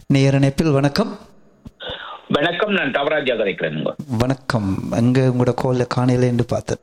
நேரணைப்பில் வணக்கம் வணக்கம் நான் தவராஜா கதைக்கிறேன் வணக்கம் அங்க உங்களோட கோல்ல காணையில என்று பார்த்தேன்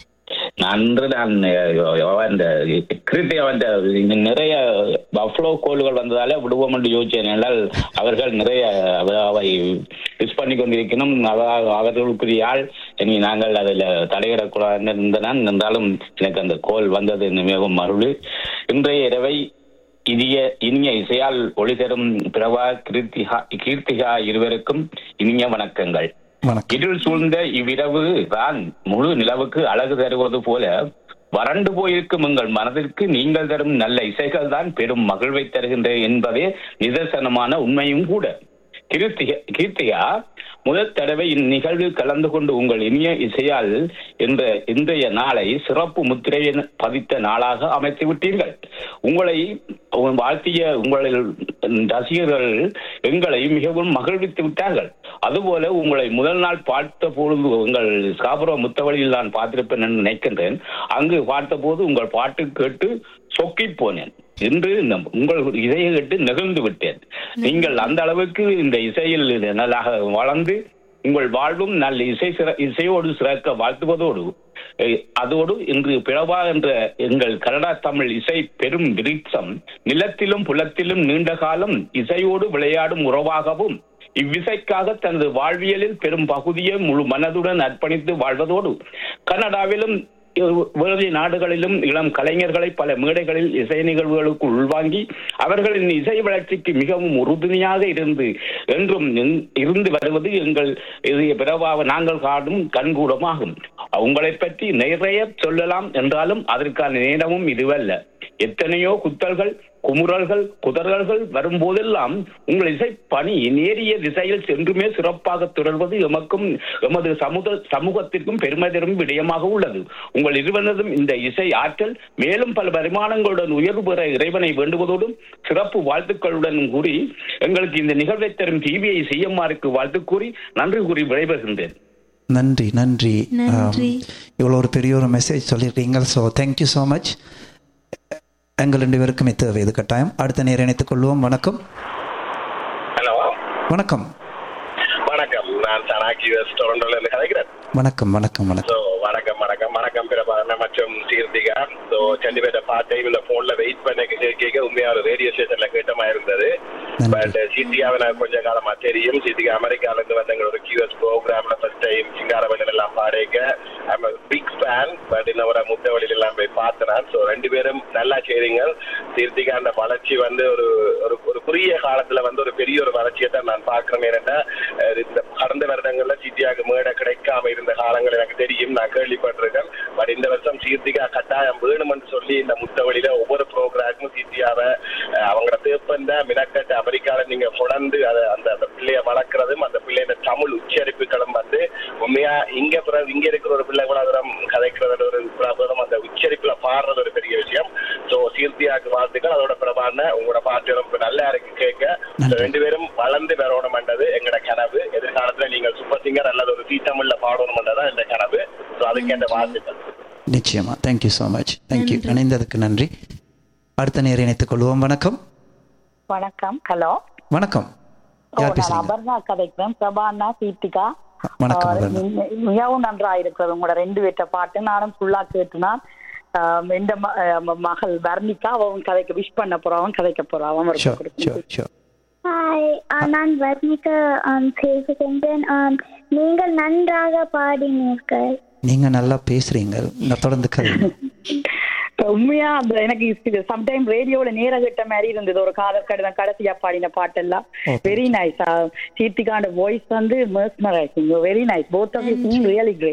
நன்று நான் அந்த கிருத்தி அந்த நிறைய பஃப்ளோ கோல்கள் வந்ததால விடுவோம் என்று யோசிச்சேன் என்றால் அவர்கள் நிறைய அவை மிஸ் பண்ணி கொண்டிருக்கணும் அவ- அவர்களுக்குரிய ஆள் இனி நாங்கள் அதில் தலையிடக்கூடாது இருந்தனால் இருந்தாலும் எனக்கு அந்த கோல் வந்தது மிகவும் மருள் இன்றைய இரவை இனிய இனிய இசையால் ஒளி தரும் பிரபா கீர்த்திகா கீர்த்திகா இருவருக்கும் இனிய வணக்கங்கள் வணக்கம் இருள் சூழ்ந்த இவ்விரவு தான் முழு நிலவுக்கு அழகு தருவது போல வறண்டு போயிருக்கும் உங்கள் மனதிற்கு நீங்கள் தரும் நல்ல இசைகள் தான் பெரும் மகிழ்வை தருகின்ற என்பதே நிதர்சனமான உண்மையும் கூட கீர்த்திகா கீர்த்திகா முதல் தடவை இந்நிகழ்வில் கலந்து கொண்டு உங்கள் இனிய இசையால் என்ற இன்றைய நாளை சிறப்பு முத்திரையை பதித்த நாளாக அமைத்து விட்டீர்கள் உங்களை வாழ்த்திய உங்கள் ரசிகர்கள் எங்களை மிகவும் மகிழ்வித்து விட்டார்கள் அதுபோல உங்களை முதல் நாள் பார்த்த பொழுது உங்கள் ஸ்காபுரோ முத்தவழியில் நான் பார்த்திருப்பேன் என்று நினைக்கின்றேன் அங்கு பார்த்தபோது உங்கள் பாட்டு கேட்டு சொக்கி போனேன் என்று நம்- உங்கள் இசையை கேட்டு நெகிழ்ந்து விட்டேன் நீங்கள் அந்த அளவுக்கு இந்த இசையில் நல்லாக வளர்ந்து உங்கள் வாழ்வும் நல்ல இசை சிற- இசையோடு சிறக்க வாழ்த்துவதோடு அஹ், அதோடு இன்று பிளவா என்ற எங்கள் கனடா தமிழ் இசை பெரும் விருட்சம் நிலத்திலும் புலத்திலும் நீண்ட காலம் இசையோடு விளையாடும் உறவாகவும் இவ்விசைக்காக தனது வாழ்வியலில் பெரும் பகுதியை முழு மனதுடன் அர்ப்பணித்து வாழ்வதோடு கனடாவிலும் வேறு நாடுகளிலும் இளம் கலைஞர்களை பல மேடைகளில் இசை நிகழ்வுகளுக்கு உள்வாங்கி அவர்களின் இசை வளர்ச்சிக்கு மிகவும் உறுதுணையாக இருந்து என்றும் இன்- இருந்து வருவது எங்கள் இது பிறவாக நாங்கள் காடும் கண்கூடமாகும் உங்களை பற்றி நிறைய சொல்லலாம் என்றாலும் அதற்கான நேரமும் இதுவல்ல எத்தனையோ குத்தல்கள் குமுறல்கள் குதறல்கள் வரும்போதெல்லாம் உங்கள் இசை பணி நேரிய திசையில் சென்றுமே சிறப்பாக தொடர்வது எமக்கும் எமது சமூக சமூகத்திற்கும் பெருமை தரும் விடயமாக உள்ளது உங்கள் இருவனதும் இந்த இசை ஆற்றல் மேலும் பல பரிமாணங்களுடன் உயர்வு பெற இறைவனை வேண்டுவதோடும் சிறப்பு வாழ்த்துக்களுடன் கூறி எங்களுக்கு இந்த நிகழ்வை தரும் டிவிஐ சிஎம்ஆருக்கு வாழ்த்து கூறி நன்றி கூறி விடைபெறுகின்றேன் நன்றி நன்றி நன்றி. ஆம், இவ்வளோ ஒரு பெரிய ஒரு மெசேஜ் சொல்லியிருக்கீங்க ஸோ தேங்க்யூ ஸோ மச் எங்கள் ரெண்டு பேருக்கும் தேவை இது கட்டாயம் அடுத்த நேரம் இணைத்துக் கொள்வோம் வணக்கம் ஹலோ வணக்கம் வணக்கம் நான் சனாக்கி வெஸ்ட் டொரண்டோல இருந்து கதைக்கிறேன் வணக்கம் வணக்கம் வணக்கம் ஸோ வணக்கம் வணக்கம் வணக்கம் பிரபாகரன் மற்றும் சீர்த்திகா ஸோ சென்னை பேட்ட பார்ட் டைம் இந்த போன்ல வெயிட் பண்ண கே- கேட்க உண்மையா ஒரு ரேடியோ ஸ்டேஷன்ல கேட்டமா இருந்தது நன்றி. பட் சீர்த்திகாவை நான் கொஞ்ச காலமா தெரியும் சீர்த்திகா அமெரிக்கால இருந்து வந்து எங்களோட கியூஎஸ் ப்ரோக்ராம்ல ஃபர்ஸ்ட் டைம் சிங்காரவன் எல்லாம் பாடிக்க ஐம் பிக் ஃபேன் பட் இன்னொரு முத்தவழியில் எல்லாம் போய் பார்த்தேன் ஸோ ரெண்டு பேரும் நல்லா செய்றீங்க சீர்த்திகா அந்த வளர்ச்சி வந்து ஒரு ஒரு ஒரு குறுகிய காலத்துல வந்து ஒரு பெரிய ஒரு வளர்ச்சியை தான் நான் பார்க்கிறேன் ஏன்னா அஹ் இந்த கடந்த வருடங்கள்ல சீர்த்திகாவுக்கு மேடை கிடைக்காம இருந்த காலங்கள் எனக்கு தெரியும் நான் கேள்விப்பட்டிருக்கேன் பட் இந்த வருஷம் சீர்த்திகா கட்டாயம் வேணும்னு சொல்லி இந்த முத்தவழியில ஒவ்வொரு ப்ரோக்ராமும் சீர்த்தியாவை அஹ் அவங்களோட பேப்பந்த மினக்கட்டு அமெரிக்கால நீங்க கொடந்து அதை அந்த அந்த பிள்ளைய வளர்க்கறதும் அந்த பிள்ளையோட தமிழ் உச்சரிப்புகளும் வந்து உண்மையா இங்க பிறகு இங்க இருக்கிற ஒரு பிள்ளை கூட தூரம் கதைக்கிறது ஒரு பிரபலம் அந்த உச்சரிப்புல பாடுறது ஒரு பெரிய விஷயம் சோ சீர்த்தியாக்கு வாழ்த்துக்கள் அதோட பிரபான உங்களோட பாட்டு ரொம்ப நல்லா இருக்கு கேட்க So, ரெண்டு பேரும் வளர்ந்து வரணும்ன்றது எங்களோட கனவு எதிர்காலத்துல நீங்கள் சூப்பர் சிங்கர் அல்லது ஒரு சீ தமிழ்ல பாடணும்ன்றதான் இந்த கனவு சோ அதுக்கு என்ற வாழ்த்துக்கள் நிச்சயமா தேங்க்யூ ஸோ மச் தேங்க்யூ இணைந்ததுக்கு நன்றி அடுத்த நேரம் இணைத்துக் கொள்வோம் வணக்கம் வணக்கம் ஹலோ வணக்கம் ஓ, யார் நான் பேசுறீங்க அபர்ணா கதைக்கிறேன் பிரபாண்ணா கீர்த்திகா வணக்கம் ஆ, அபர்ணா. மி- மிகவும் நன்றா இருக்கிறது உங்களோட ரெண்டு பேர்ட்ட பாட்டு நானும் ஃபுல்லா கேட்டுனா எந்த ம- ஆ, ம- மகள் வர்ணிகா அவன் கதைக்க விஷ் பண்ண போறான் கதைக்க போறான் அவன் ஷோர் ஷோர் ஷோர் ஹாய் நான் வர்ணிகா பேசுகின்றேன் ஆம், நீங்கள் நன்றாக பாடினீர்கள் நீங்க நல்லா பேசுறீங்க நான் தொடர்ந்து கதை உண்மையா அந்த எனக்கு சம்டைம் ரேடியோல நேர கேட்ட மாதிரி இருந்தது ஒரு காதல் கடிதம் கடைசியா பாடின பாட்டெல்லாம் Okay. வெரி நைஸ் கீர்த்திகாண்ட வாய்ஸ் வந்து mesmerising very nice both of you really great